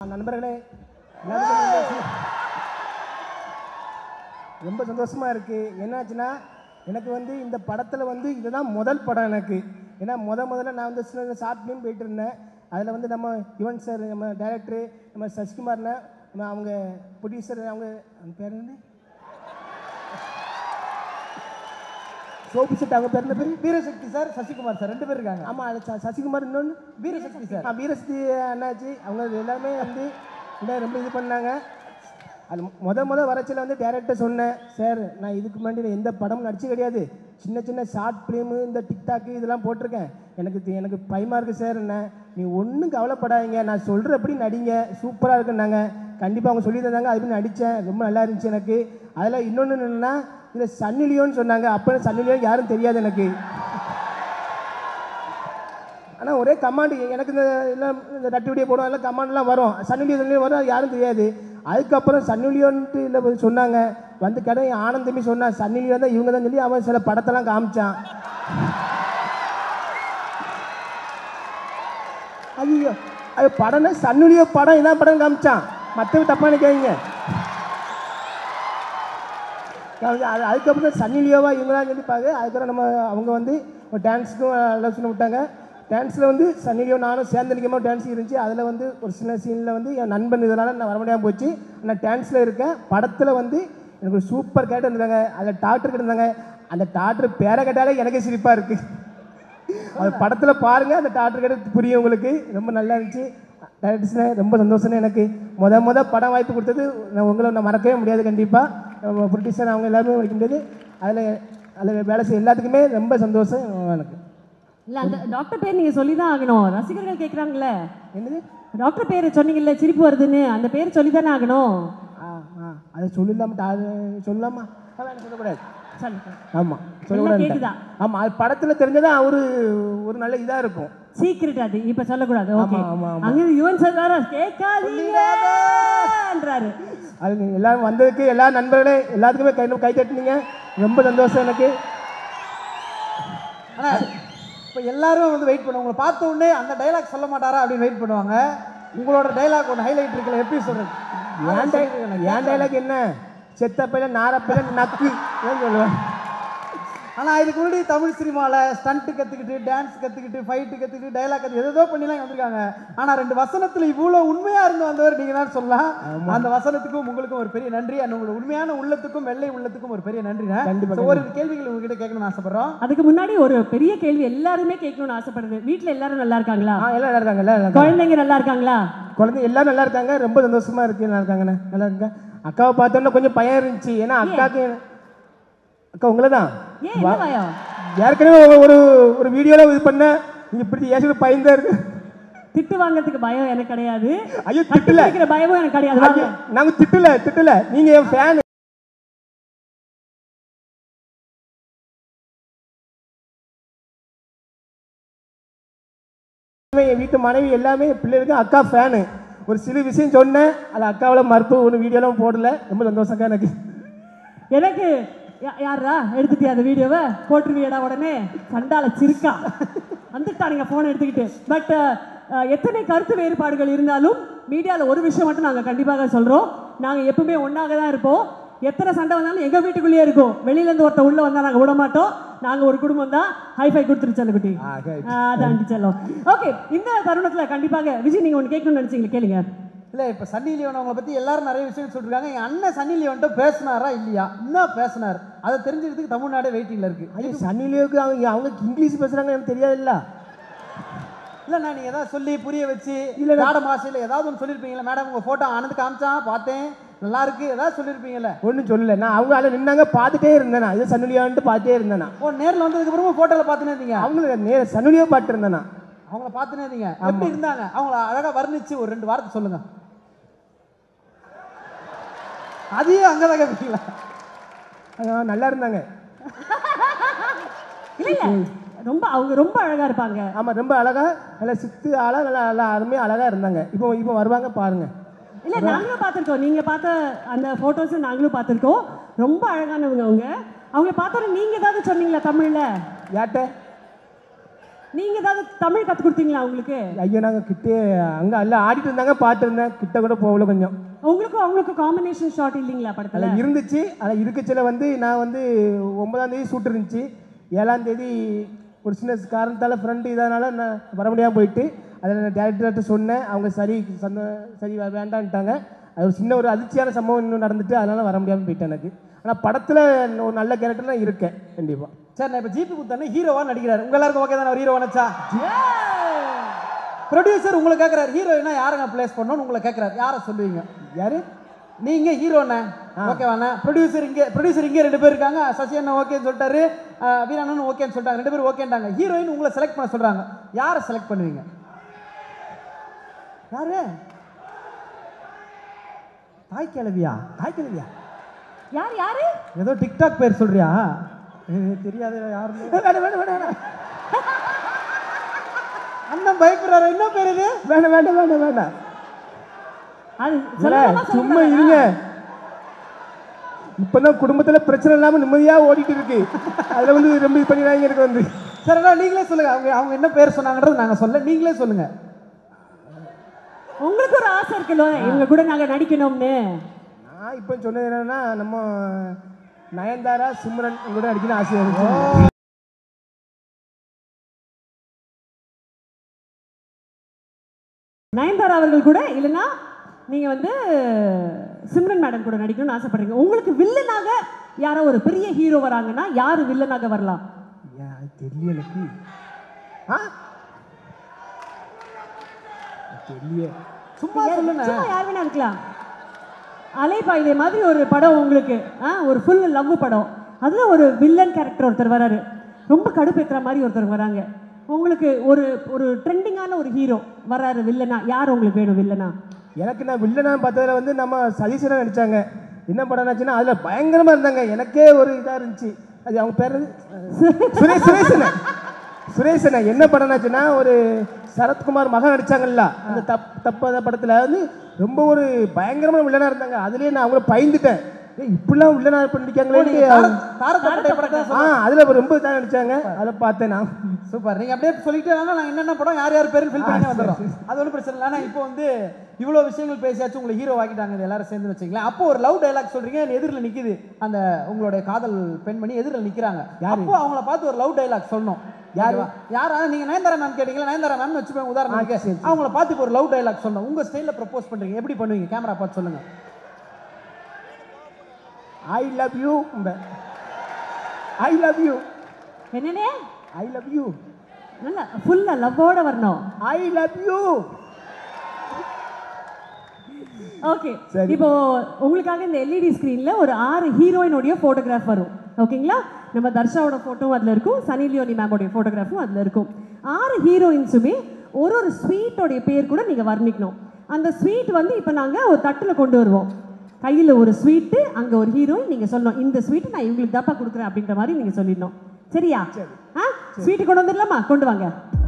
நண்பர்களே எல்லாத்துக்கும் ரொம்ப சந்தோஷமா இருக்கு என்னாச்சுன்னா எனக்கு வந்து இந்த படத்தில் வந்து இதுதான் முதல் படம் எனக்கு ஏன்னா முத முதல்ல நான் வந்து சின்ன ஷார்ட் ஃபிலிம் போயிட்டு இருந்தேன் அதில் வந்து நம்ம யுவன் சார் நம்ம டைரக்டரு நம்ம சசிகுமார்னா நம்ம அவங்க ப்ரொடியூசர் அவங்க அவங்க பேர் என்ன சோபி செட் அவங்க பேர் என்ன பேர் வீரசக்தி சார் சசிகுமார் சார் ரெண்டு பேர் இருக்காங்க ஆமாம் அது ச- சசிகுமார் இன்னொன்று வீரசக்தி சார் ஆ, வீரசக்தி அண்ணாச்சி அவங்க எல்லாமே வந்து இன்னும் ரொம்ப இது பண்ணாங்க அது முத முத வரச்சில் வந்து டேரக்டர் சொன்னேன் சார் நான் இதுக்கு முன்னாடி நான் எந்த படமும் நடிச்சு கிடையாது சின்ன சின்ன ஷார்ட் ஃபிலிமு இந்த டிக்டாக்கு இதெல்லாம் போட்டிருக்கேன் எனக்கு இது- எனக்கு பயமாக இருக்குது சார் என்ன நீ ஒன்றும் கவலைப்படாதீங்க நான் சொல்கிறபடி நடிங்க சூப்பராக இருக்குன்னாங்க கண்டிப்பாக அவங்க சொல்லி தந்தாங்க அதுபடி நடித்தேன் ரொம்ப நல்லா இருந்துச்சு எனக்கு அதில் இன்னொன்று என்னென்னா இதில் சன்னி லியோன்னு சொன்னாங்க அப்போ சன்னி லியோன் யாரும் தெரியாது எனக்கு ஆனால் ஒரே கமாண்டு எனக்கு இந்த எல்லாம் இந்த டட்டுவிடியை போடும் எல்லாம் கமாண்ட்லாம் வரும் சன்னுலியோ சன்னுலியோ வரும் அது யாரும் தெரியாது அதுக்கப்புறம் சன்னுலியோன்ட்டு இல்லை சொன்னாங்க வந்து கடை ஆனந்தமி சொன்னா சன்னிலியோ தான் இவங்க தான் சொல்லி அவன் சில படத்தெல்லாம் காமிச்சான் ஐயோ அது படம்னா சன்னுலியோ படம் இதான் படம் காமிச்சான் மற்றவங்க தப்பா நினைக்காதீங்க காமிச்சா, அது அதுக்கப்புறம் சன்னிலியோவா இவங்களாம் சொல்லி பார்க்க அதுக்கப்புறம் நம்ம அவங்க வந்து ஒரு டான்ஸுக்கும் ஆலோசனை விட்டாங்க டான்ஸில் வந்து சன்னிலியோ நானும் சேர்ந்து நிற்காம டான்ஸ் இருந்துச்சு அதில் வந்து ஒரு சின்ன சீனில் வந்து என் நண்பன் இதனால் நான் வர முடியாமல் போச்சு நான் டான்ஸில் இருக்கேன் படத்தில் வந்து எனக்கு ஒரு சூப்பர் கேட்டு இருந்தாங்க அதில் டாக்டர் கிட்ட இருந்தாங்க அந்த டாக்டர் பேரை கேட்டாலே எனக்கே சிரிப்பாக இருக்குது அது படத்தில் பாருங்கள் அந்த டாக்டர் கிட்ட புரியும் உங்களுக்கு ரொம்ப நல்லா இருந்துச்சு டைரக்டர்ஸ்னே ரொம்ப சந்தோஷம் எனக்கு முத முத படம் வாய்ப்பு கொடுத்தது நான் உங்களை நான் மறக்கவே முடியாது கண்டிப்பாக ப்ரொடியூசர் அவங்க எல்லாருமே வைக்க முடியாது அதில் அதில் வேலை செய்ய எல்லாத்துக்குமே ரொம்ப சந்தோஷம் எனக்கு இல்ல அந்த டாக்டர் பேர் நீங்க சொல்லி தான் ஆகணும் ரசிகர்கள் கேக்குறாங்கல்ல என்னது டாக்டர் பேர் சொன்னீங்கல்ல சிரிப்பு வருதுன்னு அந்த பேர் சொல்லி தானே ஆகணும் ஆ ஆ அதை சொல்லலாமா அது சொல்லலாமா அதான் சொல்லக்கூடாது சொல்லுங்க ஆமாம் எல்லாம் சொல்லக்கூடாது கேக்குதா ஆமாம் அது படத்தில் தெரிஞ்சதான் அவரு ஒரு நல்ல இதாக இருக்கும் சீக்கிரட் அது இப்ப சொல்லக்கூடாது ஓகே ஆமா, ஆமா, ஆமா. அங்க யுவன் சார் வேற கேட்காதீங்கன்றாரு அது நீங்க எல்லாரும் வந்ததுக்கு எல்லா நண்பர்களே எல்லாத்துக்குமே கை கை தட்டினீங்க ரொம்ப சந்தோஷம் எனக்கு ஆனா இப்போ எல்லாரும் வந்து வெயிட் பண்ணுவாங்க உங்களை பார்த்த உடனே அந்த டைலாக் சொல்ல மாட்டாரா அப்படின்னு வெயிட் பண்ணுவாங்க உங்களோட டைலாக் ஒன்று ஹைலைட் இருக்குல்ல எப்படி சொல்றது ஏன் டை- ஏன் டைலாக் என்ன செத்த பையில நார பையில நக்கு ஏன் சொல்லுவேன் ஆனா இதுக்கு முன்னாடி தமிழ் சினிமால ஸ்டண்ட் கத்துக்கிட்டு டான்ஸ் கத்துக்கிட்டு ஃபைட்டு கத்துக்கிட்டு டைலாக் கத்து எதோ பண்ணிலாம் வந்திருக்காங்க ஆனா ரெண்டு வசனத்துல இவ்வளவு உண்மையா இருந்து வந்தவர் நீங்க தான் சொல்லலாம் அந்த வசனத்துக்கும் உங்களுக்கும் ஒரு பெரிய நன்றி அந்த உங்களோட உண்மையான உள்ளத்துக்கும் வெள்ளை உள்ளத்துக்கும் ஒரு பெரிய நன்றி கண்டிப்பா, So, ஒரு கேள்விகள் உங்ககிட்ட கேட்கணும்னு ஆசைப்படுறோம் அதுக்கு முன்னாடி ஒரு பெரிய கேள்வி எல்லாருமே கேட்கணும்னு ஆசைப்படுறது வீட்ல எல்லாரும் நல்லா இருக்காங்களா ஆ எல்லாம் நல்லா இருக்காங்க எல்லாம் நல்லா இருக்காங்க குழந்தைங்க நல்லா இருக்காங்களா குழந்தை எல்லாரும் நல்லா இருக்காங்க ரொம்ப சந்தோஷமா இருக்கு நல்லா இருக்காங்கண்ணே நல்லா இருக்காங்க அக்காவை பார்த்தோன்னா கொஞ்சம் பயம் இருந்துச்சு ஏன்னா அக்காவுக்கு அக்கா உங்களை தான் ஏன் என்ன பயம் ஏற்கனவே ஒரு- ஒரு ஒரு வீடியோவில் இது பண்ண நீங்க இப்படி ஏற்கனவே பயந்தா இருக்கு திட்டு வாங்குறதுக்கு பயம் எனக்கு கிடையாது ஐயோ கட்டி திட்டல பிடிக்கிற பயமும் எனக்கு கிடையாது வாங்க. நாங்க திட்டல திட்டல நீங்க என் ஃபேன் என் வீட்டு மனைவி எல்லாமே என் பிள்ளைகளுக்கு அக்கா ஃபேனு ஒரு சில விஷயம் சொன்னேன் அது அக்காவில் மருத்துவ ஒன்று வீடியோலாம் போடல ரொம்ப சந்தோஷம்க்கா எனக்கு எனக்கு யா- யாரா எடுத்துட்டியா அந்த வீடியோவை போட்டுருவியடா உடனே சண்டால சிரிக்கா வந்துட்டானுங்க போன் எடுத்துக்கிட்டு பட் எத்தனை கருத்து வேறுபாடுகள் இருந்தாலும் மீடியாவில் ஒரு விஷயம் மட்டும் நாங்கள் கண்டிப்பாக சொல்கிறோம் நாங்கள் எப்பவுமே ஒன்றாக தான் இருப்போம் எத்தனை சண்டை வந்தாலும் எங்கள் வீட்டுக்குள்ளேயே இருக்கும் வெளியிலேருந்து ஒருத்தர் உள்ளே வந்தால் நாங்கள் விட மாட்டோம் நாங்கள் ஒரு குடும்பம் தான் ஹைஃபை கொடுத்துருச்சு அந்த குட்டி ஆ, right. அதான் செல்லம் ஓகே இந்த தருணத்தில் கண்டிப்பாக விஜய் நீங்கள் ஒன்று கேட்கணும்னு நினச்சிங்களா கேளுங்க இல்ல இப்ப சன்னி லியோன் அவங்களை பத்தி எல்லாரும் நிறைய விஷயம் சொல்லிருக்காங்க எங்க அண்ணன் சன்னி லியோன்ட்ட பேசினாரா இல்லையா என்ன பேசினார் அதை தெரிஞ்சுக்கிறதுக்கு தமிழ்நாடே வெயிட்டிங்ல இருக்கு ஐயோ சன்னிலியோக்கு அவங்க அவங்க இங்கிலீஷ் பேசுறாங்க எனக்கு தெரியாதுல்ல இல்லண்ணா நீங்க ஏதாவது சொல்லி புரிய வச்சு இல்ல, நான்- மேடம் ஆசையில் ஏதாவது ஒன்று சொல்லியிருப்பீங்களா மேடம் உங்க போட்டோ ஆனந்து காமிச்சான் பார்த்தேன் நல்லா இருக்கு ஏதாவது சொல்லியிருப்பீங்கல்ல ஒன்றும் சொல்லல நான் அவங்க அதில் நின்னாங்க பார்த்துட்டே இருந்தேன் நான் இது சன்னுலியான்ட்டு பார்த்துட்டே இருந்தேன் நான் ஓ நேர்ல வந்ததுக்கு அப்புறமா போட்டோல பார்த்துனே இருந்தீங்க அவங்க நே சன்னுலியோ பார்த்து இருந்தேன் நான் அவங்கள பார்த்துனே இருந்தீங்க எப்படி இருந்தாங்க அவங்கள அழகா வர்ணிச்சு ஒரு ரெண்டு வார்த்தை சொல்லுங்க அதையும் அங்கதான் கேட்பீங்களா அதான் நல்லா இருந்தாங்க இல்லை இல்லை ரொம்ப அவங்க ரொம்ப அழகாக இருப்பாங்க ஆமாம் ரொம்ப அழகா நல்லா சித்து ஆளா நல்லா நல்லா அருமையாக அழகா இருந்தாங்க இப்போ இப்போ வருவாங்க பாருங்க இல்ல நாங்களும் பார்த்துருக்கோம் நீங்க பார்த்த அந்த போட்டோஸ் நாங்களும் பார்த்துருக்கோம் ரொம்ப அழகானவங்க அவங்க அவங்க பார்த்தோன்னே நீங்க ஏதாவது சொன்னீங்களா தமிழ்ல யார்கிட்ட நீங்க ஏதாவது தமிழ் கத்து கொடுத்தீங்களா உங்களுக்கு ஐயோ நாங்கள் கிட்டே அங்கே அல்ல ஆடிட்டு இருந்தாங்க பாட்டு இருந்தேன் கிட்ட கூட போகல கொஞ்சம் உங்களுக்கும் அவங்களுக்கும் காம்பினேஷன் ஷாட் இல்லைங்களா படத்துல அதில் இருந்துச்சு அதில் இருக்கச்சில வந்து நான் வந்து ஒன்பதாம் தேதி ஷூட் இருந்துச்சு ஏழாம் தேதி ஒரு சின்ன காரணத்தால் ஃப்ரெண்டு இதனால் நான் வர முடியாமல் போயிட்டு அதில் நான் டேரக்டர்கிட்ட சொன்னேன் அவங்க சரி சந்த சரி வே- வேண்டான்ட்டாங்க அது ஒரு சின்ன ஒரு அதிர்ச்சியான சம்பவம் இன்னும் நடந்துட்டு அதனால் வர முடியாமல் போயிட்டேன் எனக்கு ஆனால் படத்தில் ஒரு நல்ல கேரக்டர் தான் இருக்கேன் கண்டிப்பாக சரி நான் இப்போ ஜிபி குத்தானே ஹீரோவா நடிக்கிறாரு உங்க எல்லாருக்கும் ஓகே தானே ஒரு ஹீரோ நினச்சா ப்ரொடியூசர் உங்களை கேட்குறாரு ஹீரோயினா யாருங்க ப்ளேஸ் பண்ணணும்னு உங்களை கேட்குறாரு யாரை சொல்லுவீங்க யார் நீங்க ஹீரோண்ணே ஓகேவாண்ணே ப்ரொடியூசர் இங்கே ப்ரொடியூசர் இங்கே ரெண்டு பேர் இருக்காங்க சசி அண்ணன் ஓகேன்னு சொல்லிட்டாரு அஹ் வீரண்ணன் ஓகேன்னு சொல்லிட்டாங்க ரெண்டு பேரும் ஓகேன்ட்டாங்க ஹீரோயின் உங்களை செலக்ட் பண்ண சொல்றாங்க யாரை செலக்ட் பண்ணுவீங்க யாரு தாய் கிழவியா தாய் கிழவியா யார் யாரு ஏதோ டிக்டாக் பேர் சொல்றியா எனக்கு தெரியாது யாருன்னு வேண்டாம் வேண்டாம் வேண்டாம் வேண்டாம் அண்ணன் பயப்படுறாரு என்ன பேர் இது வேண்டாம் வேண்டாம் வேண்டாம் வேண்டாம் அது இல்ல, சொல்லலாமா, சும்மா சொல்லக்கூடாதா? இருங்க இப்பதான் குடும்பத்துல பிரச்சனை இல்லாம நிம்மதியா ஓடிட்டு இருக்கு அதுல வந்து ரொம்ப இது பண்ணிடுறாங்க எனக்கு வந்து சரிடா நீங்களே சொல்லுங்க அவங்க அவங்க என்ன பேர் சொன்னாங்கன்றது நாங்க சொல்ல நீங்களே சொல்லுங்க உங்களுக்கு ஒரு ஆசை இருக்குல்ல இவங்க கூட நாங்க நடிக்கணும்னு நான் இப்போ சொன்னது என்னன்னா நம்ம நயன்தாரா சிம்ரன் இவங்க கூட அடிக்கணும் ஆசை இருந்துச்சு நயன்தாரா அவர்கள் கூட இல்லைன்னா நீங்க வந்து சிம்ரன் மேடம் கூட நடிக்கணும்னு ஆசைப்படுறீங்க உங்களுக்கு வில்லனாக யாரோ ஒரு பெரிய ஹீரோ வராங்கன்னா யாரு வில்லனாக வரலாம் ஏன் அது தெரியல எனக்கு ஆ தெரியல சும்மா சொல்லுங்க சும்மா யார் வேணா இருக்கலாம் அலைபாயுதே மாதிரி ஒரு படம் உங்களுக்கு ஆ ஒரு ஃபுல் லவ் படம் அதுல ஒரு வில்லன் கேரக்டர் ஒருத்தர் வராரு ரொம்ப கடுப்பேத்துற மாதிரி ஒருத்தர் வராங்க உங்களுக்கு ஒரு ஒரு ட்ரெண்டிங்கான ஒரு ஹீரோ வராரு வில்லனா யார் உங்களுக்கு வேணும் வில்லனா எனக்கு நான் வில்லனா பார்த்ததுல வந்து நம்ம சதீஷனா நடிச்சாங்க என்ன படம் ஆச்சுன்னா அதுல பயங்கரமா இருந்தாங்க எனக்கே ஒரு இதா இருந்துச்சு அது அவங்க பேர் என்னது? சுரேஷ் சுரேஷன சுரேஷன என்ன படம் ஆச்சுன்னா ஒரு சரத்குமார் மகன் நடிச்சாங்கல்ல அந்த தப் தப்பாத படத்துல வந்து ரொம்ப ஒரு பயங்கரமான வில்லனா இருந்தாங்க அதுலயே நான் அவங்கள பயந்துட்டேன் ஏய் இப்படிலாம் வில்லனா பண்ணிருக்காங்களே தாரத்தப்பட்டை படத்தை ஆ அதுல ரொம்ப இதாக நடிச்சாங்க அதை பார்த்தேன் நான் சூப்பர் நீங்க அப்படியே சொல்லிட்டே வாங்க நாங்க என்னென்ன படம் யார் யார் பேரும் ஃபில் பண்ணி வந்துடுறோம் அது ஒன்றும் பிரச்சனை இல்லை ஆனா இப்போ வந்து இவ்வளோ விஷயங்கள் பேசியாச்சு உங்களை ஹீரோ ஆக்கிட்டாங்க இது எல்லாரும் சேர்ந்து வச்சுங்களேன் அப்போ ஒரு லவ் டைலாக் சொல்றீங்க என் எதிரில் நிக்குது அந்த உங்களுடைய காதல் பெண்மணி எதிரில் நிக்கிறாங்க அப்போ அவங்கள பார்த்து ஒரு லவ் டைலாக் சொல்லணும் யாரு யாரா நீங்க நயன்தாரா மேம் கேட்டீங்களா நயன்தாரா மேம் வச்சுப்பேன் உதாரணத்துக்கு அவங்கள பார்த்து இப்போ ஒரு லவ் டைலாக் சொல்லணும் உங்க ஸ்டைல ப்ரப்போஸ் பண்றீங்க எப்படி பண்ணுவீங்க கேமரா பார்த்து சொல்லுங்க I love you I love you என்னனே ஐ லவ் யூ நல்ல ஃபுல்லா லவ்வோட வரணும் ஐ லவ் யூ ஓகே இப்போ உங்களுக்காக இந்த எல்இடி ஸ்க்ரீன்ல ஒரு ஆறு ஹீரோயினுடைய ஃபோட்டோகிராஃப் வரும் ஓகேங்களா நம்ம தர்ஷாவோட ஃபோட்டோவும் அதில் இருக்கும் சனி லியோனி மேமோடைய ஃபோட்டோகிராஃபும் அதில் இருக்கும் ஆறு ஹீரோயின்ஸுமே ஒரு ஒரு ஸ்வீட்டோடைய பேர் கூட நீங்கள் வர்ணிக்கணும் அந்த ஸ்வீட் வந்து இப்போ நாங்கள் ஒரு தட்டில் கொண்டு வருவோம் கையில் ஒரு ஸ்வீட்டு அங்கே ஒரு ஹீரோயின் நீங்கள் சொல்லணும் இந்த ஸ்வீட்டு நான் இவங்களுக்கு தாப்பா கொடுக்குறேன் அப்படின்ற மாதிரி நீங்கள் சொல்லிடணும் சரியா ஆ ஸ்வீட்டு கொண்டு வந்துடலாமா கொண்டு வாங்க